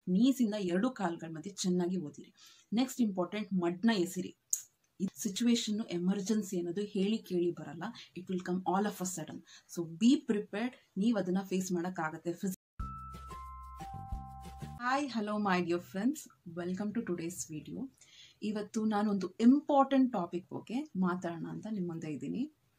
ನೀಸಿಂದ ಎರಡು ಕಾಲ್ಗಳ ಮಧ್ಯೆ ಚೆನ್ನಾಗಿ ಓದಿರಿ ನೆಕ್ಸ್ಟ್ ಇಂಪಾರ್ಟೆಂಟ್ ಮಡ್ನ ಎಸಿರಿ ಈ ಸಿಚುವೇಶನ್ ಎಮರ್ಜೆನ್ಸಿ ಅನ್ನೋದು ಹೇಳಿ ಕೇಳಿ ಬರಲ್ಲ it will come all of a sudden so be prepared ನೀವು ಅದನ್ನ ಫೇಸ್ ಮಾಡೋಕ್ಕಾಗತ್ತೆ hi hello my dear friends welcome to today's video ಇವತ್ತು ನಾನೊಂದು ಇಂಪಾರ್ಟೆಂಟ್ ಟಾಪಿಕ್ ಬಗ್ಗೆ ಮಾತಾಡೋಣ ಅಂತ ನಿಮ್ಮ ಮುಂದೆ ಇದ್ದೀನಿ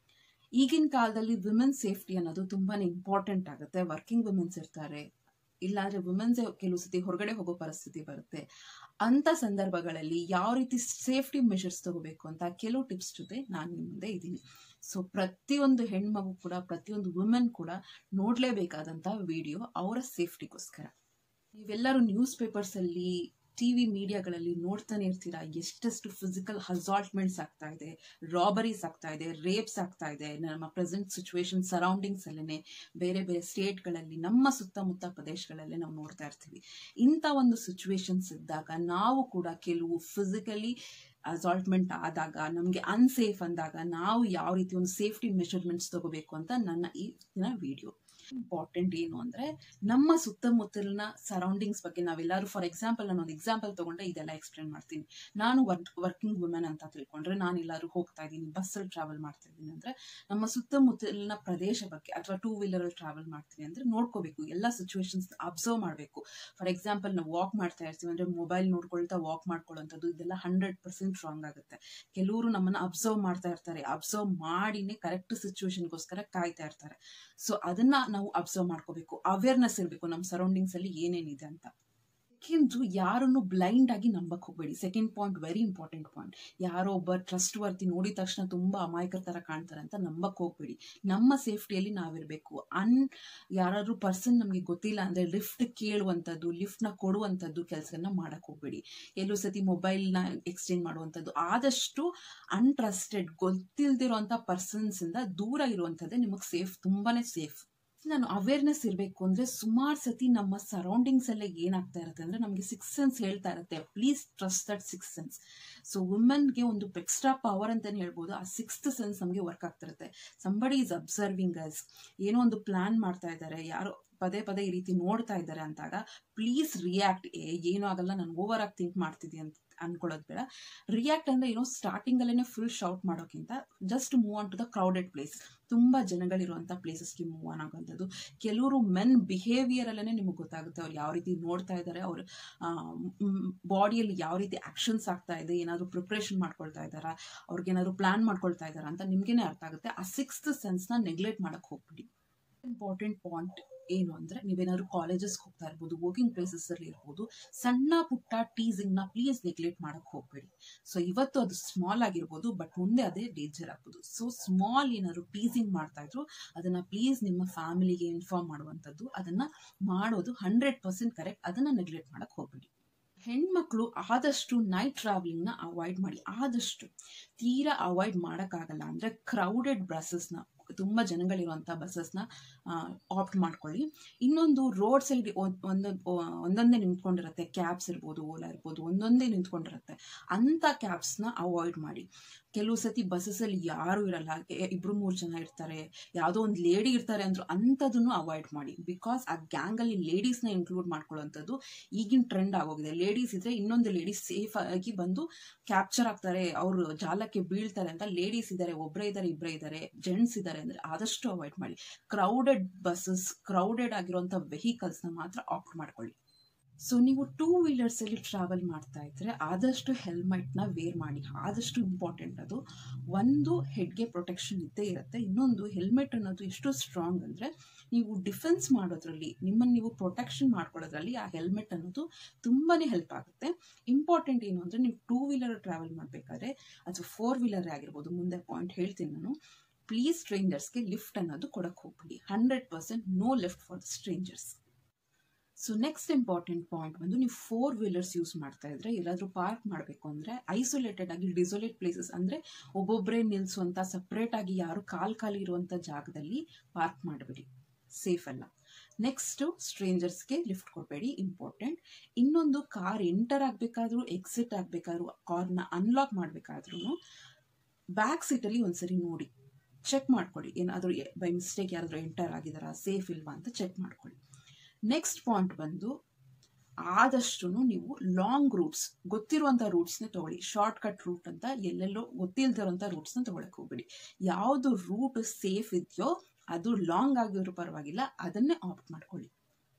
ಈಗಿನ ಕಾಲದಲ್ಲಿ ವಿಮೆನ್ ಸೇಫ್ಟಿ ಅನ್ನೋದು ತುಂಬಾ ಇಂಪಾರ್ಟೆಂಟ್ ಆಗುತ್ತೆ ವರ್ಕಿಂಗ್ ವಿಮೆನ್ಸ್ ಇರ್ತಾರೆ ಇಲ್ಲಾಂದ್ರೆ ವುಮೆನ್ಸ್ ಕೆಲವು ಸತಿ ಹೊರಗಡೆ ಹೋಗೋ ಪರಿಸ್ಥಿತಿ ಬರುತ್ತೆ ಅಂತ ಸಂದರ್ಭಗಳಲ್ಲಿ ಯಾವ ರೀತಿ ಸೇಫ್ಟಿ ಮೆಷರ್ಸ್ ತಗೋಬೇಕು ಅಂತ ಕೆಲವು ಟಿಪ್ಸ್ ಜೊತೆ ನಾನು ನಿಮ್ಮ ಮುಂದೆ ಇದ್ದೀನಿ ಸೊ ಪ್ರತಿಯೊಂದು ಹೆಣ್ಮಗು ಕೂಡ ಪ್ರತಿಯೊಂದು ವುಮೆನ್ ಕೂಡ ನೋಡಲೇಬೇಕಾದಂಥ ವಿಡಿಯೋ ಅವರ ಸೇಫ್ಟಿಗೋಸ್ಕರ ನೀವೆಲ್ಲರೂ ನ್ಯೂಸ್ ಪೇಪರ್ಸಲ್ಲಿ ಟಿ ವಿ ಮೀಡಿಯಾಗಳಲ್ಲಿ ನೋಡ್ತಾನೆ ಇರ್ತೀರಾ ಎಷ್ಟೆಷ್ಟು ಫಿಸಿಕಲ್ ಹಸಾಲ್ಟ್ಮೆಂಟ್ಸ್ ಆಗ್ತಾ ಇದೆ ರಾಬರೀಸ್ ಆಗ್ತಾ ಇದೆ ರೇಪ್ಸ್ ಆಗ್ತಾ ಇದೆ ನಮ್ಮ ಪ್ರೆಸೆಂಟ್ ಸಿಚುವೇಶನ್ ಸರೌಂಡಿಂಗ್ಸ್ ಅಲ್ಲೇ ಬೇರೆ ಬೇರೆ ಸ್ಟೇಟ್ಗಳಲ್ಲಿ ನಮ್ಮ ಸುತ್ತಮುತ್ತ ಪ್ರದೇಶಗಳಲ್ಲೇ ನಾವು ನೋಡ್ತಾ ಇರ್ತೀವಿ ಇಂಥ ಒಂದು ಸಿಚುವೇಶನ್ಸ್ ಇದ್ದಾಗ ನಾವು ಕೂಡ ಕೆಲವು ಫಿಸಿಕಲಿ ಅಸಾಲ್ಟ್ಮೆಂಟ್ ಆದಾಗ ನಮಗೆ ಅನ್ಸೇಫ್ ಅಂದಾಗ ನಾವು ಯಾವ ರೀತಿ ಒಂದು ಸೇಫ್ಟಿ ಮೆಷರ್ಮೆಂಟ್ಸ್ ತಗೋಬೇಕು ಅಂತ ನನ್ನ ಈ ವಿಡಿಯೋ ಇಂಪಾರ್ಟೆಂಟ್ ಏನು ಅಂದರೆ ನಮ್ಮ ಸುತ್ತಮುತ್ತಲಿನ ಸರೌಂಡಿಂಗ್ಸ್ ಬಗ್ಗೆ ನಾವೆಲ್ಲರೂ ಫಾರ್ ಎಕ್ಸಾಂಪಲ್ ನಾನು ಒಂದು ಎಕ್ಸಾಂಪಲ್ ತೊಗೊಂಡ್ರೆ ಇದೆಲ್ಲ ಎಕ್ಸ್ಪ್ಲೇನ್ ಮಾಡ್ತೀನಿ ನಾನು ವರ್ಕ್ ವರ್ಕಿಂಗ್ ವುಮೆನ್ ಅಂತ ತಿಳ್ಕೊಂಡ್ರೆ ನಾನು ಎಲ್ಲರೂ ಹೋಗ್ತಾ ಇದ್ದೀನಿ ಬಸ್ಸಲ್ಲಿ ಟ್ರಾವೆಲ್ ಮಾಡ್ತಾ ಇದ್ದೀನಿ ಅಂದರೆ ನಮ್ಮ ಸುತ್ತಮುತ್ತಲಿನ ಪ್ರದೇಶ ಬಗ್ಗೆ ಅಥವಾ ಟೂ ವೀಲರಲ್ಲಿ ಟ್ರಾವೆಲ್ ಮಾಡ್ತೀನಿ ಅಂದರೆ ನೋಡ್ಕೋಬೇಕು ಎಲ್ಲ ಸಿಚುವೇಶನ್ಸ್ ಅಬ್ಸರ್ವ್ ಮಾಡಬೇಕು ಫಾರ್ ಎಕ್ಸಾಂಪಲ್ ನಾವು ವಾಕ್ ಮಾಡ್ತಾ ಇರ್ತೀವಿ ಅಂದರೆ ಮೊಬೈಲ್ ನೋಡ್ಕೊಳ್ತಾ ವಾಕ್ ಮಾಡ್ಕೊಳ್ಳೋಂಥದ್ದು ಇದೆಲ್ಲ ಹಂಡ್ರೆಡ್ ಪರ್ಸೆಂಟ್ ರಾಂಗ್ ಆಗುತ್ತೆ ಕೆಲವರು ನಮ್ಮನ್ನು ಅಬ್ಸರ್ವ್ ಮಾಡ್ತಾ ಇರ್ತಾರೆ ಅಬ್ಸರ್ವ್ ಮಾಡಿನೇ ಕರೆಕ್ಟ್ ಸಿಚುವೇಶನ್ಗೋಸ್ಕರ ಕಾಯ್ತಾ ಇರ್ತಾರೆ ಸೊ ಅದನ್ನ ನಾವು ಅಬ್ಸರ್ವ್ ಮಾಡ್ಕೋಬೇಕು ಅವೇರ್ನೆಸ್ ಇರಬೇಕು ನಮ್ಮ ಸರೌಂಡಿಂಗ್ಸ್ ಅಲ್ಲಿ ಏನೇನಿದೆ ಅಂತ ಸೆಕೆಂಡ್ ಯಾರನ್ನು ಬ್ಲೈಂಡ್ ಆಗಿ ನಂಬಕ್ ಹೋಗ್ಬೇಡಿ second point very important point ಯಾರೋ ಒಬ್ಬ ಟ್ರಸ್ಟ್ ವರ್ತಿ ನೋಡಿದ ತಕ್ಷಣ ತುಂಬಾ ಅಮಾಯಕರ ತರ ಕಾಣ್ತಾರೆ ಅಂತ ನಂಬಕ್ ಹೋಗ್ಬೇಡಿ ನಮ್ಮ ಸೇಫ್ಟಿಯಲ್ಲಿ ನಾವಿರಬೇಕು ಅನ್ ಯಾರಾದ್ರೂ ಪರ್ಸನ್ ನಮಗೆ ಗೊತ್ತಿಲ್ಲ ಅಂದ್ರೆ ಲಿಫ್ಟ್ ಕೇಳುವಂಥದ್ದು ಲಿಫ್ಟ್ನ ಕೊಡುವಂಥದ್ದು ಕೆಲಸನ ಮಾಡಕ್ ಹೋಗ್ಬೇಡಿ ಎಲ್ಲೂ ಸತಿ ಮೊಬೈಲ್ನ ಎಕ್ಸ್ಚೇಂಜ್ ಮಾಡುವಂಥದ್ದು ಆದಷ್ಟು ಅನ್ಟ್ರಸ್ಟೆಡ್ ಗೊತ್ತಿಲ್ದಿರೋಂಥ ಪರ್ಸನ್ಸ್ ಇಂದ ದೂರ ಇರುವಂಥದ್ದೇ ನಿಮಗೆ ಸೇಫ್ ತುಂಬಾನೇ ಸೇಫ್ ನಾನು ಅವೇರ್ನೆಸ್ ಇರಬೇಕು ಅಂದ್ರೆ ಸುಮಾರು ಸತಿ ನಮ್ಮ ಸರೌಂಡಿಂಗ್ಸ್ ಎಲ್ಲ ಏನಾಗ್ತಾ ಇರುತ್ತೆ ಅಂದ್ರೆ ನಮಗೆ ಸಿಕ್ಸ್ ಸೆನ್ಸ್ ಹೇಳ್ತಾ ಇರುತ್ತೆ please trust that six sense so ವುಮೆನ್ಗೆ ಒಂದು ಎಕ್ಸ್ಟ್ರಾ ಪವರ್ ಅಂತಾನೆ ಹೇಳ್ಬೋದು ಆ ಸಿಕ್ಸ್ತ್ ಸೆನ್ಸ್ ನಮಗೆ ವರ್ಕ್ ಆಗ್ತಿರುತ್ತೆ ಸಂಬಡಿ ಈಸ್ ಅಬ್ಸರ್ವಿಂಗ್ ಅಸ್ ಏನೋ ಒಂದು ಪ್ಲಾನ್ ಮಾಡ್ತಾ ಇದ್ದಾರೆ ಯಾರೋ ಪದೇ ಪದೇ ಈ ರೀತಿ ನೋಡ್ತಾ ಇದ್ದಾರೆ ಅಂತಾಗ ಪ್ಲೀಸ್ ರಿಯಾಕ್ಟ್ ಏನೂ ಆಗಲ್ಲ ನಾನು ಓವರ್ ಆಗಿ ಥಿಂಕ್ ಮಾಡ್ತಿದ್ದೀನಿ ಅಂತ ಅನ್ಕೊಳ್ಳೋದು ಬೇಡ ರಿಯಾಕ್ಟ್ ಅಂದ್ರೆ ಏನೋ ಸ್ಟಾರ್ಟಿಂಗ್ ಅಲ್ಲೇ ಫುಲ್ ಶೌಟ್ ಮಾಡೋಕ್ಕಿಂತ just move on to the crowded place ತುಂಬಾ ಜನಗಳಿರುವಂಥ ಪ್ಲೇಸಸ್ಗೆ ಮೂವ್ ಆನ್ ಆಗುವಂಥದ್ದು ಕೆಲವರು ಮೆನ್ ಬಿಹೇವಿಯರ್ ಅಲ್ಲೇ ನಿಮಗೆ ಗೊತ್ತಾಗುತ್ತೆ ಅವ್ರು ಯಾವ ರೀತಿ ನೋಡ್ತಾ ಇದ್ದಾರೆ ಅವ್ರ ಬಾಡಿಯಲ್ಲಿ ಯಾವ ರೀತಿ ಆಕ್ಷನ್ಸ್ ಆಗ್ತಾ ಇದೆ ಏನಾದರೂ ಪ್ರಿಪ್ರೇಷನ್ ಮಾಡ್ಕೊಳ್ತಾ ಇದ್ದಾರಾ ಅವ್ರಿಗೆ ಏನಾದ್ರು ಪ್ಲಾನ್ ಮಾಡ್ಕೊಳ್ತಾ ಇದ್ದಾರಾ ಅಂತ ನಿಮ್ಗೇನೆ ಅರ್ಥ ಆಗುತ್ತೆ ಆ ಸಿಕ್ಸ್ತ್ ಸೆನ್ಸ್ನ ನೆಗ್ಲೆಕ್ಟ್ ಮಾಡಕ್ ಹೋಗ್ಬಿಡಿ ಇಂಪಾರ್ಟೆಂಟ್ ಪಾಯಿಂಟ್ ಏನು ಅಂದ್ರೆ ನೀವೇನಾದ್ರು ಕಾಲೇಜಸ್ಗೆ ಹೋಗ್ತಾ ಇರ್ಬೋದು ವರ್ಕಿಂಗ್ ಪ್ಲೇಸಸ್ ಅಲ್ಲಿ ಇರ್ಬೋದು ಸಣ್ಣ ಪುಟ್ಟ ಟೀಸಿಂಗ್ ನ ಪ್ಲೀಸ್ ನೆಗ್ಲೆಕ್ಟ್ ಮಾಡಕ್ ಹೋಗ್ಬೇಡಿ ಸೊ ಇವತ್ತು ಅದು ಸ್ಮಾಲ್ ಆಗಿರ್ಬೋದು ಬಟ್ ಮುಂದೆ ಅದೇ ಡೇಂಜರ್ ಆಗ್ಬೋದು ಸೊ ಸ್ಮಾಲ್ ಏನಾದ್ರು ಟೀಸಿಂಗ್ ಮಾಡ್ತಾ ಇದ್ರು ಅದನ್ನ ಪ್ಲೀಸ್ ನಿಮ್ಮ ಫ್ಯಾಮಿಲಿಗೆ ಇನ್ಫಾರ್ಮ್ ಮಾಡುವಂಥದ್ದು ಅದನ್ನ ಮಾಡೋದು ಹಂಡ್ರೆಡ್ ಪರ್ಸೆಂಟ್ ಕರೆಕ್ಟ್ ಅದನ್ನ ನೆಗ್ಲೆಕ್ಟ್ ಮಾಡಕ್ ಹೋಗ್ಬೇಡಿ ಹೆಣ್ಮಕ್ಳು ಆದಷ್ಟು ನೈಟ್ ಟ್ರಾವೆಲಿಂಗ್ನ ಅವಾಯ್ಡ್ ಮಾಡಿ ಆದಷ್ಟು ತೀರಾ ಅವಾಯ್ಡ್ ಮಾಡೋಕ್ಕಾಗಲ್ಲ ಅಂದರೆ ಕ್ರೌಡೆಡ್ ಬಸ್ಸಸ್ನ ತುಂಬ ಜನಗಳಿರುವಂಥ ಬಸ್ಸಸ್ನ ಆಪ್ಟ್ ಮಾಡ್ಕೊಳ್ಳಿ ಇನ್ನೊಂದು ರೋಡ್ ಸೈಡ್ ಒಂದೊಂದು ಒಂದೊಂದೇ ನಿಂತ್ಕೊಂಡಿರುತ್ತೆ ಕ್ಯಾಬ್ಸ್ ಇರ್ಬೋದು ಓಲಾ ಇರ್ಬೋದು ಒಂದೊಂದೇ ನಿಂತ್ಕೊಂಡಿರುತ್ತೆ ಅಂಥ ಕ್ಯಾಬ್ಸ್ನ ಅವಾಯ್ಡ್ ಮಾಡಿ ಕೆಲವು ಸತಿ ಬಸ್ಸಲ್ಲಿ ಯಾರು ಇರಲ್ಲ ಇಬ್ರು ಮೂರು ಜನ ಇರ್ತಾರೆ ಯಾವುದೋ ಒಂದು ಲೇಡಿ ಇರ್ತಾರೆ ಅಂದ್ರು ಅಂಥದನ್ನು ಅವಾಯ್ಡ್ ಮಾಡಿ ಬಿಕಾಸ್ ಆ ಗ್ಯಾಂಗಲ್ಲಿ ಲೇಡೀಸ್ನ ಇನ್ಕ್ಲೂಡ್ ಮಾಡ್ಕೊಳ್ಳೋವಂಥದ್ದು ಈಗಿನ ಟ್ರೆಂಡ್ ಆಗೋಗಿದೆ ಲೇಡೀಸ್ ಇದ್ರೆ ಇನ್ನೊಂದು ಲೇಡೀಸ್ ಸೇಫ್ ಆಗಿ ಬಂದು ಕ್ಯಾಪ್ಚರ್ ಆಗ್ತಾರೆ ಅವರು ಜಾಲಕ್ಕೆ ಬೀಳ್ತಾರೆ ಅಂತ ಲೇಡೀಸ್ ಇದ್ದಾರೆ ಒಬ್ಬರೇ ಇದ್ದಾರೆ ಇಬ್ಬರೇ ಇದ್ದಾರೆ ಜೆಂಟ್ಸ್ ಇದ್ದಾರೆ ಅಂದ್ರೆ ಆದಷ್ಟು ಅವಾಯ್ಡ್ ಮಾಡಿ ಕ್ರೌಡೆಡ್ ಬಸ್ಸಸ್ ಕ್ರೌಡೆಡ್ ಆಗಿರುವಂಥ ವೆಹಿಕಲ್ಸ್ನ ಮಾತ್ರ ಆಪ್ಟ್ ಮಾಡ್ಕೊಳ್ಳಿ ಸೊ ನೀವು ಟೂ ವೀಲರ್ಸ್ ಅಲ್ಲಿ ಟ್ರಾವೆಲ್ ಮಾಡ್ತಾ ಇದ್ರೆ ಆದಷ್ಟು ಹೆಲ್ಮೆಟ್ನ ವೇರ್ ಮಾಡಿ ಆದಷ್ಟು ಇಂಪಾರ್ಟೆಂಟ್ ಅದು ಒಂದು ಹೆಡ್ಗೆ ಪ್ರೊಟೆಕ್ಷನ್ ಇದ್ದೇ ಇರುತ್ತೆ ಇನ್ನೊಂದು ಹೆಲ್ಮೆಟ್ ಅನ್ನೋದು ಎಷ್ಟು ಸ್ಟ್ರಾಂಗ್ ಅಂದರೆ ನೀವು ಡಿಫೆನ್ಸ್ ಮಾಡೋದ್ರಲ್ಲಿ ನಿಮ್ಮನ್ನು ನೀವು ಪ್ರೊಟೆಕ್ಷನ್ ಮಾಡ್ಕೊಳ್ಳೋದ್ರಲ್ಲಿ ಆ ಹೆಲ್ಮೆಟ್ ಅನ್ನೋದು ತುಂಬಾ ಹೆಲ್ಪ್ ಆಗುತ್ತೆ ಇಂಪಾರ್ಟೆಂಟ್ ಏನು ಅಂದರೆ ನೀವು ಟೂ ವೀಲರ್ ಟ್ರಾವೆಲ್ ಮಾಡಬೇಕಾದ್ರೆ ಅಥವಾ ಫೋರ್ ವೀಲರ್ ಆಗಿರ್ಬೋದು ಮುಂದೆ ಪಾಯಿಂಟ್ ಹೇಳ್ತೀನಿ ನಾನು ಪ್ಲೀಸ್ ಸ್ಟ್ರೇಂಜರ್ಸ್ಗೆ ಲಿಫ್ಟ್ ಅನ್ನೋದು ಕೊಡಕ್ಕೆ ಹೋಗ್ಬಿಡಿ hundred percent no lift for the strangers so next important point ಬಂದು ನೀವು ಫೋರ್ ವೀಲರ್ಸ್ ಯೂಸ್ ಮಾಡ್ತಾ ಇದ್ರೆ ಎಲ್ಲಾದರೂ ಪಾರ್ಕ್ ಮಾಡಬೇಕು ಅಂದರೆ ಐಸೋಲೇಟೆಡ್ ಆಗಿ ಡಿಸೋಲೇಟ್ ಪ್ಲೇಸಸ್ ಅಂದರೆ ಒಬ್ಬೊಬ್ಬರೇ ನಿಲ್ಲಿಸುವಂಥ ಸಪ್ರೇಟ್ ಆಗಿ ಯಾರು ಕಾಲ್ ಖಾಲಿ ಇರುವಂಥ ಜಾಗದಲ್ಲಿ ಪಾರ್ಕ್ ಮಾಡಬೇಡಿ ಸೇಫ್ ಅಲ್ಲ ನೆಕ್ಸ್ಟ್ ಸ್ಟ್ರೇಂಜರ್ಸ್ಗೆ ಲಿಫ್ಟ್ ಕೊಡಬೇಡಿ ಇಂಪಾರ್ಟೆಂಟ್ ಇನ್ನೊಂದು ಕಾರ್ ಎಂಟರ್ ಆಗಬೇಕಾದ್ರೂ ಎಕ್ಸಿಟ್ ಆಗಬೇಕಾದ್ರೂ ಕಾರ್ನ ಅನ್ಲಾಕ್ ಮಾಡಬೇಕಾದ್ರೂ ಬ್ಯಾಕ್ ಸೀಟಲ್ಲಿ ಒಂದ್ಸರಿ ನೋಡಿ ಚೆಕ್ ಮಾಡ್ಕೊಳ್ಳಿ ಏನಾದರೂ ಬೈ ಮಿಸ್ಟೇಕ್ ಯಾರಾದರೂ ಎಂಟರ್ ಆಗಿದಾರಾ ಸೇಫ್ ಇಲ್ವಾ ಅಂತ ಚೆಕ್ ಮಾಡ್ಕೊಳ್ಳಿ ನೆಕ್ಸ್ಟ್ ಪಾಯಿಂಟ್ ಬಂದು ಆದಷ್ಟು ನೀವು ಲಾಂಗ್ ರೂಟ್ಸ್ ಗೊತ್ತಿರುವಂಥ ರೂಟ್ಸ್ನೇ ತಗೊಳ್ಳಿ ಶಾರ್ಟ್ ಕಟ್ ರೂಟ್ ಅಂತ ಎಲ್ಲೆಲ್ಲೋ ಗೊತ್ತಿಲ್ದಿರೋಂಥ ರೂಟ್ಸ್ನ ತಗೊಳಕ್ ಹೋಗ್ಬೇಡಿ ಯಾವುದು ರೂಟ್ ಸೇಫ್ ಇದೆಯೋ ಅದು ಲಾಂಗ್ ಆಗಿರೋ ಪರವಾಗಿಲ್ಲ ಅದನ್ನೇ ಆಪ್ಟ್ ಮಾಡ್ಕೊಳ್ಳಿ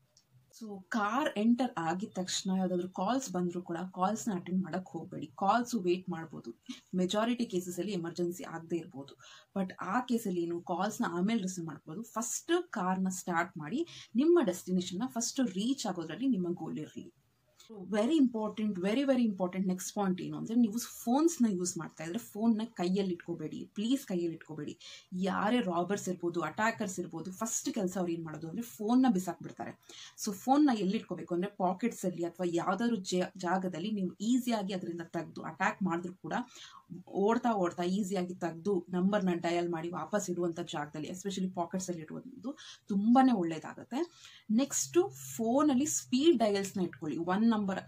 ಸೊ ಕಾರ್ ಎಂಟರ್ ಆಗಿದ ತಕ್ಷಣ ಯಾವುದಾದ್ರೂ ಕಾಲ್ಸ್ ಬಂದರೂ ಕೂಡ ಕಾಲ್ಸ್ನ ಅಟೆಂಡ್ ಮಾಡೋಕ್ಕೆ ಹೋಗಬೇಡಿ ಕಾಲ್ಸು ವೇಟ್ ಮಾಡ್ಬೋದು ಮೆಜಾರಿಟಿ ಕೇಸಸಲ್ಲಿ ಎಮರ್ಜೆನ್ಸಿ ಆಗದೆ ಇರ್ಬೋದು ಬಟ್ ಆ ಕೇಸಲ್ಲಿ ಏನು ಕಾಲ್ಸ್ನ ಆಮೇಲೆ ರಿಸೀವ್ ಮಾಡ್ಬೋದು ಫಸ್ಟ್ ಕಾರ್ನ ಸ್ಟಾರ್ಟ್ ಮಾಡಿ ನಿಮ್ಮ ಡೆಸ್ಟಿನೇಷನ್ನ ಫಸ್ಟ್ ರೀಚ್ ಆಗೋದ್ರಲ್ಲಿ ನಿಮ್ಮ ಗೋಲ್ ಇರಲಿ very important very very important next point ಏನು ಅಂದರೆ ನೀವು ಫೋನ್ಸ್ನ ಯೂಸ್ ಮಾಡ್ತಾ ಇದ್ರೆ ಫೋನ್ನ ಕೈಯಲ್ಲಿ ಇಟ್ಕೋಬೇಡಿ ಪ್ಲೀಸ್ ಕೈಯಲ್ಲಿ ಇಟ್ಕೋಬೇಡಿ ಯಾರೇ ರಾಬರ್ಸ್ ಇರ್ಬೋದು ಅಟ್ಯಾಕರ್ಸ್ ಇರ್ಬೋದು ಫಸ್ಟ್ ಕೆಲಸ ಅವ್ರು ಏನು ಮಾಡೋದು ಅಂದರೆ ಫೋನ್ನ ಬಿಸಾಕ್ಬಿಡ್ತಾರೆ ಸೊ ಫೋನ್ನ ಎಲ್ಲಿ ಇಟ್ಕೋಬೇಕು ಅಂದರೆ ಪಾಕೆಟ್ಸಲ್ಲಿ ಅಥವಾ ಯಾವುದಾದ್ರು ಜಾಗದಲ್ಲಿ ನೀವು ಈಸಿಯಾಗಿ ಅದರಿಂದ ತೆಗೆದು ಅಟ್ಯಾಕ್ ಮಾಡಿದ್ರು ಕೂಡ ಓಡ್ತಾ ಓಡ್ತಾ ಈಸಿಯಾಗಿ ತೆಗೆದು ನಂಬರ್ನ ಡಯಲ್ ಮಾಡಿ ವಾಪಸ್ ಇಡುವಂಥ ಜಾಗದಲ್ಲಿ ಎಸ್ಪೆಷಲಿ ಪಾಕೆಟ್ಸಲ್ಲಿ ಇಡುವಂಥದ್ದು ತುಂಬಾ ಒಳ್ಳೆಯದಾಗುತ್ತೆ ನೆಕ್ಸ್ಟು ಫೋನಲ್ಲಿ ಸ್ಪೀಡ್ ಡಯಲ್ಸ್ನ ಇಟ್ಕೊಳ್ಳಿ ಒನ್ ನಂಬರ್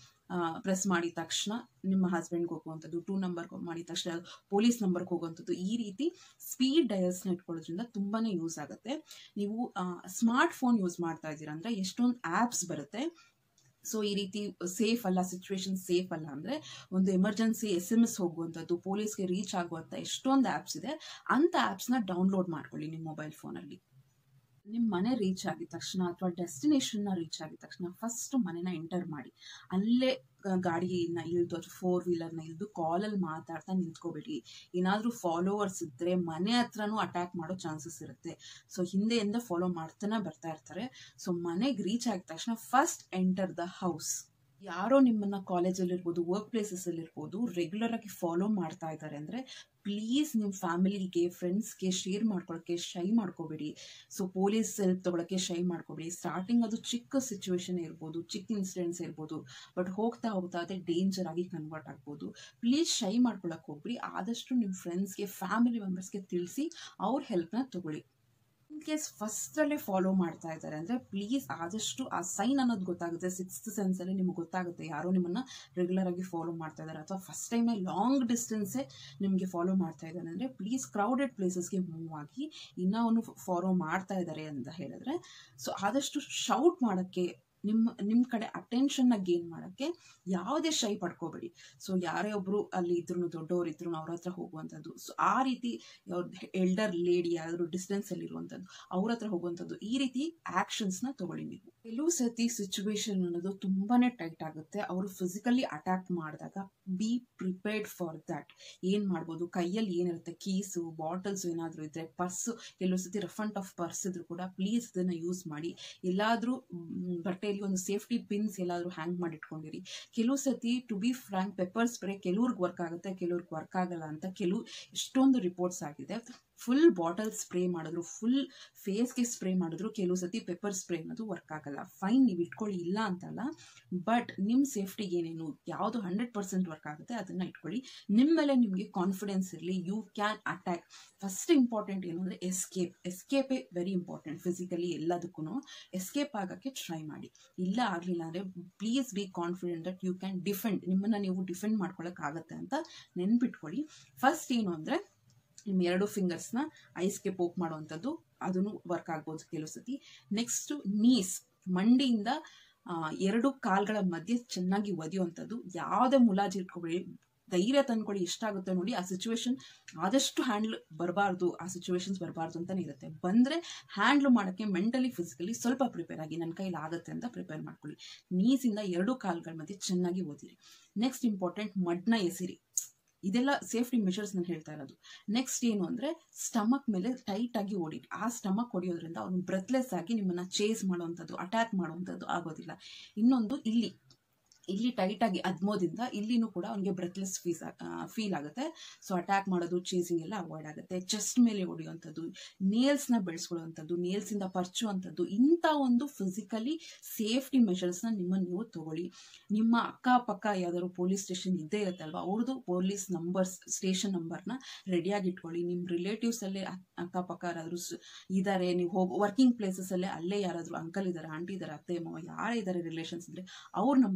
ಪ್ರೆಸ್ ಮಾಡಿದ ತಕ್ಷಣ ನಿಮ್ಮ ಹಸ್ಬೆಂಡ್ಗೆ ಹೋಗುವಂಥದ್ದು ಟೂ ನಂಬರ್ಗೆ ಮಾಡಿದ ತಕ್ಷಣ ಪೊಲೀಸ್ ನಂಬರ್ಗೆ ಹೋಗುವಂಥದ್ದು ಈ ರೀತಿ ಸ್ಪೀಡ್ ಡಯಲ್ಸ್ನ ಇಟ್ಕೊಳ್ಳೋದ್ರಿಂದ ತುಂಬಾ ಯೂಸ್ ಆಗುತ್ತೆ ನೀವು ಸ್ಮಾರ್ಟ್ ಫೋನ್ ಯೂಸ್ ಮಾಡ್ತಾ ಇದ್ದೀರಾ ಅಂದರೆ ಎಷ್ಟೊಂದು ಆ್ಯಪ್ಸ್ ಬರುತ್ತೆ ಸೊ ಈ ರೀತಿ ಸೇಫ್ ಅಲ್ಲ ಸಿಚುವೇಶನ್ ಸೇಫ್ ಅಲ್ಲ ಅಂದರೆ ಒಂದು ಎಮರ್ಜೆನ್ಸಿ ಎಸ್ ಎಮ್ ಎಸ್ ಹೋಗುವಂಥದ್ದು ಪೊಲೀಸ್ಗೆ ರೀಚ್ ಆಗುವಂಥ ಎಷ್ಟೊಂದು ಆ್ಯಪ್ಸ್ ಇದೆ ಅಂಥ ಆ್ಯಪ್ಸ್ನ ಡೌನ್ಲೋಡ್ ಮಾಡ್ಕೊಳ್ಳಿ ನಿಮ್ಮ ಮೊಬೈಲ್ ಫೋನಲ್ಲಿ ನಿಮ್ಮ ಮನೆ ರೀಚ್ ಆಗಿದ ತಕ್ಷಣ ಅಥವಾ ಡೆಸ್ಟಿನೇಷನ್ನ ರೀಚ್ ಆಗಿದ ತಕ್ಷಣ ಫಸ್ಟ್ ಮನೆನ ಎಂಟರ್ ಮಾಡಿ ಅಲ್ಲೇ ಗಾಡಿನ ಇಳಿದು ಅಥವಾ ಫೋರ್ ವೀಲರ್ನ ಇಳಿದು ಕಾಲಲ್ಲಿ ಮಾತಾಡ್ತಾ ನಿಂತ್ಕೋಬೇಡಿ ಏನಾದರೂ ಫಾಲೋವರ್ಸ್ ಇದ್ದರೆ ಮನೆ ಹತ್ರನೂ ಅಟ್ಯಾಕ್ ಮಾಡೋ ಚಾನ್ಸಸ್ ಇರುತ್ತೆ ಸೊ ಹಿಂದೆಯಿಂದ ಫಾಲೋ ಮಾಡ್ತಾನೆ ಬರ್ತಾ ಇರ್ತಾರೆ ಸೊ ಮನೆಗೆ ರೀಚ್ ಆಗಿದ ತಕ್ಷಣ ಫಸ್ಟ್ ಎಂಟರ್ ದ ಹೌಸ್ ಯಾರೋ ನಿಮ್ಮನ್ನ ಕಾಲೇಜಲ್ಲಿ ಇರ್ಬೋದು ವರ್ಕ್ ಪ್ಲೇಸಸ್ಸಲ್ಲಿ ಇರ್ಬೋದು ರೆಗ್ಯುಲರ್ ಆಗಿ ಫಾಲೋ ಮಾಡ್ತಾ ಇದ್ದಾರೆ ಅಂದರೆ ಪ್ಲೀಸ್ ನಿಮ್ಮ ಫ್ಯಾಮಿಲಿಗೆ ಫ್ರೆಂಡ್ಸ್ಗೆ ಶೇರ್ ಮಾಡ್ಕೊಳ್ಳೋಕ್ಕೆ ಶೈ ಮಾಡ್ಕೋಬೇಡಿ ಸೊ ಪೊಲೀಸ್ ಹೆಲ್ಪ್ ತೊಗೊಳಕ್ಕೆ ಶೈ ಮಾಡ್ಕೋಬೇಡಿ ಸ್ಟಾರ್ಟಿಂಗ್ ಅದು ಚಿಕ್ಕ ಸಿಚುವೇಶನ್ ಇರ್ಬೋದು ಚಿಕ್ಕ ಇನ್ಸಿಡೆಂಟ್ಸ್ ಇರ್ಬೋದು ಬಟ್ ಹೋಗ್ತಾ ಹೋಗ್ತಾ ಅದೇ ಡೇಂಜರ್ ಆಗಿ ಕನ್ವರ್ಟ್ ಆಗ್ಬೋದು ಪ್ಲೀಸ್ ಶೈ ಮಾಡ್ಕೊಳಕ್ಕೆ ಹೋಗ್ಬಿಡಿ ಆದಷ್ಟು ನಿಮ್ಮ ಫ್ರೆಂಡ್ಸ್ಗೆ ಫ್ಯಾಮಿಲಿ ಮೆಂಬರ್ಸ್ಗೆ ತಿಳಿಸಿ ಅವ್ರ ಹೆಲ್ಪ್ನ ತಗೊಳ್ಳಿ ಇನ್ ಕೇಸ್ ಫಸ್ಟಲ್ಲೇ ಫಾಲೋ ಮಾಡ್ತಾ ಇದ್ದಾರೆ ಅಂದರೆ ಪ್ಲೀಸ್ ಆದಷ್ಟು ಆ ಸೈನ್ ಅನ್ನೋದು ಗೊತ್ತಾಗುತ್ತೆ ಸಿಕ್ಸ್ತ್ ಸೆನ್ಸಲ್ಲಿ ನಿಮ್ಗೆ ಗೊತ್ತಾಗುತ್ತೆ ಯಾರೋ ನಿಮ್ಮನ್ನು ರೆಗ್ಯುಲರ್ ಆಗಿ ಫಾಲೋ ಮಾಡ್ತಾ ಇದ್ದಾರೆ ಅಥವಾ ಫಸ್ಟ್ ಟೈಮೇ ಲಾಂಗ್ ಡಿಸ್ಟೆನ್ಸೇ ನಿಮಗೆ ಫಾಲೋ ಮಾಡ್ತಾ ಇದ್ದಾರೆ ಅಂದರೆ ಪ್ಲೀಸ್ ಕ್ರೌಡೆಡ್ ಪ್ಲೇಸಸ್ಗೆ ಮೂವ್ ಆಗಿ ಇನ್ನೂ ಅವನು ಫಾಲೋ ಮಾಡ್ತಾ ಇದ್ದಾರೆ ಅಂತ ಹೇಳಿದ್ರೆ ಸೊ ಆದಷ್ಟು ಶೌಟ್ ಮಾಡೋಕ್ಕೆ ನಿಮ್ಮ ನಿಮ್ಮ ಕಡೆ ಅಟೆನ್ಷನ್ನ ಗೇನ್ ಮಾಡೋಕ್ಕೆ ಯಾವುದೇ ಶೈ ಪಡ್ಕೋಬೇಡಿ ಸೊ ಯಾರೇ ಒಬ್ಬರು ಅಲ್ಲಿ ಇದ್ರು ದೊಡ್ಡವರು ಇದ್ರು ಅವ್ರ ಹತ್ರ ಹೋಗುವಂಥದ್ದು ಸೊ ಆ ರೀತಿ ಎಲ್ಡರ್ ಲೇಡಿ ಯಾರಾದರೂ ಡಿಸ್ಟೆನ್ಸಲ್ಲಿ ಇರುವಂಥದ್ದು ಅವ್ರ ಹತ್ರ ಹೋಗುವಂಥದ್ದು ಈ ರೀತಿ ಆ್ಯಕ್ಷನ್ಸ್ನ ತಗೊಳ್ಳಿ ನೀವು ಕೆಲವು ಸತಿ ಸಿಚುವೇಶನ್ ಅನ್ನೋದು ತುಂಬಾ ಟೈಟ್ ಆಗುತ್ತೆ ಅವರು ಫಿಸಿಕಲಿ ಅಟ್ಯಾಕ್ ಮಾಡಿದಾಗ ಬಿ ಪ್ರಿಪೇರ್ಡ್ ಫಾರ್ ದ್ಯಾಟ್ ಏನು ಮಾಡ್ಬೋದು ಕೈಯಲ್ಲಿ ಏನಿರುತ್ತೆ ಕೀಸು ಬಾಟಲ್ಸ್ ಏನಾದರೂ ಇದ್ದರೆ ಪರ್ಸು ಕೆಲವು ಸತಿ ರಫ್ ಅಂಡ್ ಆಫ್ ಪರ್ಸ್ ಇದ್ರು ಕೂಡ ಪ್ಲೀಸ್ ಇದನ್ನು ಯೂಸ್ ಮಾಡಿ ಎಲ್ಲಾದರೂ ಬಟ್ಟೆಯಲ್ಲಿ ಒಂದು ಸೇಫ್ಟಿ ಪಿನ್ಸ್ ಎಲ್ಲಾದರೂ ಹ್ಯಾಂಗ್ ಮಾಡಿ ಇಟ್ಕೊಂಡಿರಿ ಕೆಲವು ಸತಿ to be frank pepper spray ಕೆಲವ್ರಿಗೆ ವರ್ಕ್ ಆಗುತ್ತೆ ಕೆಲವ್ರಿಗೆ ವರ್ಕ್ ಆಗಲ್ಲ ಅಂತ ಕೆಲವು ಎಷ್ಟೊಂದು ರಿಪೋರ್ಟ್ಸ್ ಆಗಿದೆ ಫುಲ್ ಬಾಟಲ್ ಸ್ಪ್ರೇ ಮಾಡಿದ್ರು ಫುಲ್ ಫೇಸ್ಗೆ ಸ್ಪ್ರೇ ಮಾಡಿದ್ರು ಕೆಲವು ಸತಿ ಪೆಪ್ಪರ್ ಸ್ಪ್ರೇ ಅನ್ನೋದು ವರ್ಕ್ ಆಗಲ್ಲ ಫೈನ್ ನೀವು ಇಟ್ಕೊಳ್ಳಿ ಇಲ್ಲ ಅಂತಲ್ಲ ಬಟ್ ನಿಮ್ಮ ಸೇಫ್ಟಿಗೆ ಏನೇನು ಯಾವುದು ಹಂಡ್ರೆಡ್ ಪರ್ಸೆಂಟ್ ವರ್ಕ್ ಆಗುತ್ತೆ ಅದನ್ನು ಇಟ್ಕೊಳ್ಳಿ ನಿಮ್ಮ ಮೇಲೆ ನಿಮಗೆ ಕಾನ್ಫಿಡೆನ್ಸ್ ಇರಲಿ you can attack first important ಏನು ಅಂದರೆ ಎಸ್ಕೇಪ್ ಎಸ್ಕೇಪೇ ವೆರಿ ಇಂಪಾರ್ಟೆಂಟ್ ಫಿಸಿಕಲಿ ಎಲ್ಲದಕ್ಕೂ ಎಸ್ಕೇಪ್ ಆಗೋಕ್ಕೆ ಟ್ರೈ ಮಾಡಿ ಇಲ್ಲ ಆಗಲಿಲ್ಲ ಅಂದರೆ please be confident that you can defend ನಿಮ್ಮನ್ನು ನೀವು ಡಿಫೆಂಡ್ ಮಾಡ್ಕೊಳ್ಳೋಕ್ಕಾಗತ್ತೆ ಅಂತ ನೆನ್ಪಿಟ್ಕೊಳ್ಳಿ ಫಸ್ಟ್ ಏನು ಅಂದರೆ ನಿಮ್ಮ ಎರಡು ಫಿಂಗರ್ಸ್ನ ಐಸ್ಗೆ ಪೋಕ್ ಮಾಡುವಂಥದ್ದು ಅದನ್ನು ವರ್ಕ್ ಆಗ್ಬೋದು ಕೆಲವು ಸತಿ ನೆಕ್ಸ್ಟು ನೀಸ್ ಮಂಡಿಯಿಂದ ಎರಡು ಕಾಲ್ಗಳ ಮಧ್ಯೆ ಚೆನ್ನಾಗಿ ಒದೆಯುವಂಥದ್ದು ಯಾವುದೇ ಮುಲಾಜಿ ಇಟ್ಕೊಬೇಡಿ ಧೈರ್ಯ ತಂದ್ಕೊಳ್ಳಿ ಎಷ್ಟಾಗುತ್ತೆ ನೋಡಿ ಆ ಸಿಚುವೇಶನ್ ಆದಷ್ಟು ಹ್ಯಾಂಡ್ಲ್ ಬರಬಾರ್ದು ಆ ಸಿಚುವೇಶನ್ಸ್ ಬರಬಾರ್ದು ಅಂತಲೇ ಇರುತ್ತೆ ಬಂದರೆ ಹ್ಯಾಂಡ್ಲ್ ಮಾಡೋಕ್ಕೆ ಮೆಂಟಲಿ ಫಿಸಿಕಲಿ ಸ್ವಲ್ಪ ಪ್ರಿಪೇರ್ ಆಗಿ ನನ್ನ ಕೈಲಿ ಆಗುತ್ತೆ ಅಂತ ಪ್ರಿಪೇರ್ ಮಾಡ್ಕೊಳ್ಳಿ ನೀಸಿಂದ ಎರಡು ಕಾಲ್ಗಳ ಮಧ್ಯೆ ಚೆನ್ನಾಗಿ ಓದಿರಿ ನೆಕ್ಸ್ಟ್ ಇಂಪಾರ್ಟೆಂಟ್ ಮಡ್ನ ಎಸಿರಿ ಇದೆಲ್ಲ ಸೇಫ್ಟಿ ಮೆಷರ್ಸ್ ನಾನು ಹೇಳ್ತಾ ಇರೋದು ನೆಕ್ಸ್ಟ್ ಏನು ಅಂದರೆ ಸ್ಟಮಕ್ ಮೇಲೆ ಟೈಟ್ ಆಗಿ ಓಡಿ ಆ ಸ್ಟಮಕ್ ಹೊಡಿಯೋದ್ರಿಂದ ಅವ್ನು ಬ್ರೆತ್ಲೆಸ್ ಆಗಿ ನಿಮ್ಮನ್ನು ಚೇಸ್ ಮಾಡುವಂಥದ್ದು ಅಟ್ಯಾಕ್ ಮಾಡುವಂಥದ್ದು ಆಗೋದಿಲ್ಲ ಇನ್ನೊಂದು ಇಲ್ಲಿ ಇಲ್ಲಿ ಟೈಟ್ ಆಗಿ ಅದ್ಮೋದಿಂದ ಇಲ್ಲಿನೂ ಕೂಡ ಅವನಿಗೆ ಬ್ರೆತ್ಲೆಸ್ ಫೀಸ್ ಫೀಲ್ ಆಗುತ್ತೆ ಸೊ ಅಟ್ಯಾಕ್ ಮಾಡೋದು ಚೇಸಿಂಗ್ ಎಲ್ಲ ಅವಾಯ್ಡ್ ಆಗುತ್ತೆ ಚೆಸ್ಟ್ ಮೇಲೆ ಹೊಡೆಯುವಂಥದ್ದು ನೇಲ್ಸ್ನ ಬೆಳೆಸ್ಕೊಳ್ಳುವಂಥದ್ದು ನೇಲ್ಸಿಂದ ಪರ್ಚುವಂಥದ್ದು ಇಂಥ ಒಂದು ಫಿಸಿಕಲಿ ಸೇಫ್ಟಿ ಮೆಷರ್ಸ್ನ ನಿಮ್ಮನ್ನು ನೀವು ತಗೊಳ್ಳಿ ನಿಮ್ಮ ಅಕ್ಕಪಕ್ಕ ಯಾವ್ದಾದ್ರು ಪೊಲೀಸ್ ಸ್ಟೇಷನ್ ಇದ್ದೇ ಇರುತ್ತೆ ಅಲ್ವಾ ಅವ್ರದ್ದು ಪೊಲೀಸ್ ನಂಬರ್ಸ್ ಸ್ಟೇಷನ್ ನಂಬರ್ನ ರೆಡಿಯಾಗಿ ಇಟ್ಕೊಳ್ಳಿ ನಿಮ್ಮ ರಿಲೇಟಿವ್ಸಲ್ಲೇ ಅಕ್ಕಪಕ್ಕ ಯಾರಾದರೂ ಇದ್ದಾರೆ ನೀವು ಹೋಗಿ ವರ್ಕಿಂಗ್ ಪ್ಲೇಸಸಲ್ಲೇ ಅಲ್ಲೇ ಯಾರಾದರೂ ಅಂಕಲ್ ಇದ್ದಾರೆ ಆಂಟಿ ಇದ್ದಾರೆ ಅತ್ತೆ ಮಾವ ಯಾರೇ ಇದ್ದಾರೆ ರಿಲೇಷನ್ಸ್ ಇದ್ದರೆ ಅವ್ರ ನಂಬರ್ನ ಕಲೆಕ್ಟ್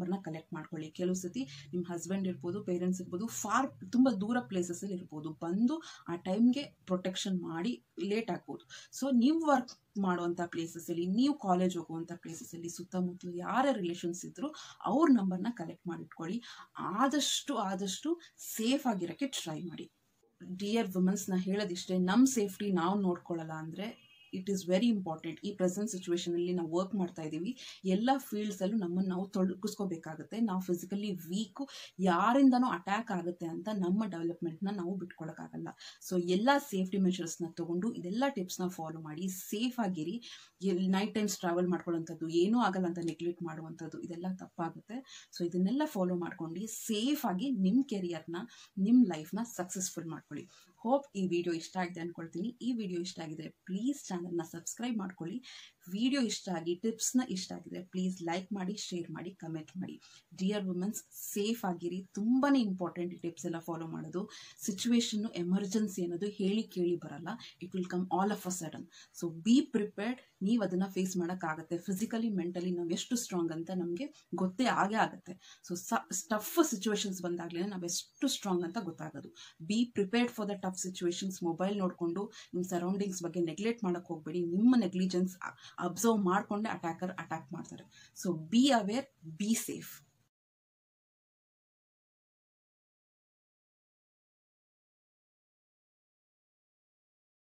ಕಲೆಕ್ಟ್ ಮಾಡ್ಕೊಳ್ಳಿ ಕೆಲವು ಸತಿ ನಿಮ್ಮ ಹಸ್ಬೆಂಡ್ ಇರ್ಬೋದು ಪೇರೆಂಟ್ಸ್ ಇರ್ಬೋದು ಫಾರ್ ತುಂಬ ದೂರ ಪ್ಲೇಸಸ್ಸಲ್ಲಿ ಇರ್ಬೋದು ಬಂದು ಆ ಟೈಮ್ಗೆ ಪ್ರೊಟೆಕ್ಷನ್ ಮಾಡಿ ಲೇಟ್ ಆಗ್ಬೋದು ಸೊ ನೀವು ವರ್ಕ್ ಮಾಡುವಂಥ ಪ್ಲೇಸಸ್ಸಲ್ಲಿ ನೀವು ಕಾಲೇಜ್ ಹೋಗುವಂಥ ಪ್ಲೇಸಸ್ಸಲ್ಲಿ ಸುತ್ತಮುತ್ತಲು ಯಾರ ರಿಲೇಷನ್ಸ್ ಇದ್ದರೂ ಅವ್ರ ನಂಬರ್ನ ಕಲೆಕ್ಟ್ ಮಾಡಿಟ್ಕೊಳ್ಳಿ ಆದಷ್ಟು ಆದಷ್ಟು ಸೇಫ್ ಆಗಿರೋಕ್ಕೆ ಟ್ರೈ ಮಾಡಿ ಡಿಯರ್ ವುಮೆನ್ಸ್ನ ಹೇಳೋದಿಷ್ಟೇ ನಮ್ಮ ಸೇಫ್ಟಿ ನಾವು ನೋಡ್ಕೊಳ್ಳಲ್ಲ ಅಂದರೆ ಇಟ್ ಈಸ್ ವೆರಿ ಇಂಪಾರ್ಟೆಂಟ್ ಈ ಪ್ರೆಸೆಂಟ್ ಸಿಚುವೇಶನಲ್ಲಿ ನಾವು ವರ್ಕ್ ಮಾಡ್ತಾ ಇದ್ದೀವಿ ಎಲ್ಲ ಫೀಲ್ಡ್ಸಲ್ಲೂ ನಮ್ಮನ್ನು ನಾವು ತೊಡಗಿಸ್ಕೋಬೇಕಾಗುತ್ತೆ ನಾವು ಫಿಸಿಕಲಿ ವೀಕು ಯಾರಿಂದನೂ ಅಟ್ಯಾಕ್ ಆಗುತ್ತೆ ಅಂತ ನಮ್ಮ ಡೆವಲಪ್ಮೆಂಟ್ನ ನಾವು ಬಿಟ್ಕೊಳಕ್ಕಾಗಲ್ಲ ಸೊ ಎಲ್ಲ ಸೇಫ್ಟಿ ಮೆಷರ್ಸ್ನ ತೊಗೊಂಡು ಇದೆಲ್ಲ ಟಿಪ್ಸ್ನ ಫಾಲೋ ಮಾಡಿ ಸೇಫ್ ಆಗಿರಿ ಎಲ್ಲಿ ನೈಟ್ ಟೈಮ್ಸ್ ಟ್ರಾವೆಲ್ ಮಾಡ್ಕೊಳ್ಳೋಂಥದ್ದು ಏನೂ ಆಗಲ್ಲ ಅಂತ ನೆಗ್ಲೆಕ್ಟ್ ಮಾಡುವಂಥದ್ದು ಇದೆಲ್ಲ ತಪ್ಪಾಗುತ್ತೆ ಸೊ ಇದನ್ನೆಲ್ಲ ಫಾಲೋ ಮಾಡ್ಕೊಂಡು ಸೇಫ್ ಆಗಿ ನಿಮ್ಮ ಕೆರಿಯರ್ನ ನಿಮ್ಮ ಲೈಫ್ನ ಸಕ್ಸಸ್ಫುಲ್ ಮಾಡ್ಕೊಳ್ಳಿ ಹೋಪ್ ಈ ವಿಡಿಯೋ ಇಷ್ಟ ಆಗಿದೆ ಅಂದ್ಕೊಳ್ತೀನಿ ಈ ವಿಡಿಯೋ ಇಷ್ಟ ಆಗಿದ್ರೆ ಪ್ಲೀಸ್ ಚಾನಲ್ನ ಸಬ್ಸ್ಕ್ರೈಬ್ ಮಾಡ್ಕೊಳ್ಳಿ ವಿಡಿಯೋ ಇಷ್ಟ ಆಗಿ ಟಿಪ್ಸ್ನ ಇಷ್ಟ ಆಗಿದ್ರೆ ಪ್ಲೀಸ್ ಲೈಕ್ ಮಾಡಿ ಶೇರ್ ಮಾಡಿ ಕಮೆಂಟ್ ಮಾಡಿ ಡಿಯರ್ ವುಮೆನ್ಸ್ ಸೇಫ್ ಆಗಿರಿ ತುಂಬಾ ಇಂಪಾರ್ಟೆಂಟ್ ಈ ಟಿಪ್ಸ್ ಎಲ್ಲ ಫಾಲೋ ಮಾಡೋದು ಸಿಚುವೇಶನ್ನು ಎಮರ್ಜೆನ್ಸಿ ಅನ್ನೋದು ಹೇಳಿ ಕೇಳಿ ಬರಲ್ಲ it will come all of a sudden so be prepared ನೀವು ಅದನ್ನು ಫೇಸ್ ಮಾಡೋಕ್ಕಾಗತ್ತೆ ಫಿಸಿಕಲಿ ಮೆಂಟಲಿ ನಾವು ಎಷ್ಟು ಸ್ಟ್ರಾಂಗ್ ಅಂತ ನಮಗೆ ಗೊತ್ತೇ ಆಗೇ ಆಗುತ್ತೆ ಸೊ ಟಫ್ ಸಿಚುವೇಶನ್ಸ್ ಬಂದಾಗಲೇ ನಾವು ಎಷ್ಟು ಸ್ಟ್ರಾಂಗ್ ಅಂತ ಗೊತ್ತಾಗೋದು be prepared for the tough situations mobile ನೋಡಿಕೊಂಡು ನಿಮ್ಮ ಸರೌಂಡಿಂಗ್ಸ್ ಬಗ್ಗೆ ನೆಗ್ಲೆಕ್ಟ್ ಮಾಡೋಕ್ಕೆ ಹೋಗಬೇಡಿ ನಿಮ್ಮ ನೆಗ್ಲಿಜೆನ್ಸ್ ಅಬ್ಸರ್ವ್ ಮಾಡಿಕೊಂಡೆ ಅಟ್ಯಾಕರ್ ಅಟ್ಯಾಕ್ ಮಾಡ್ತಾರೆ so be aware be safe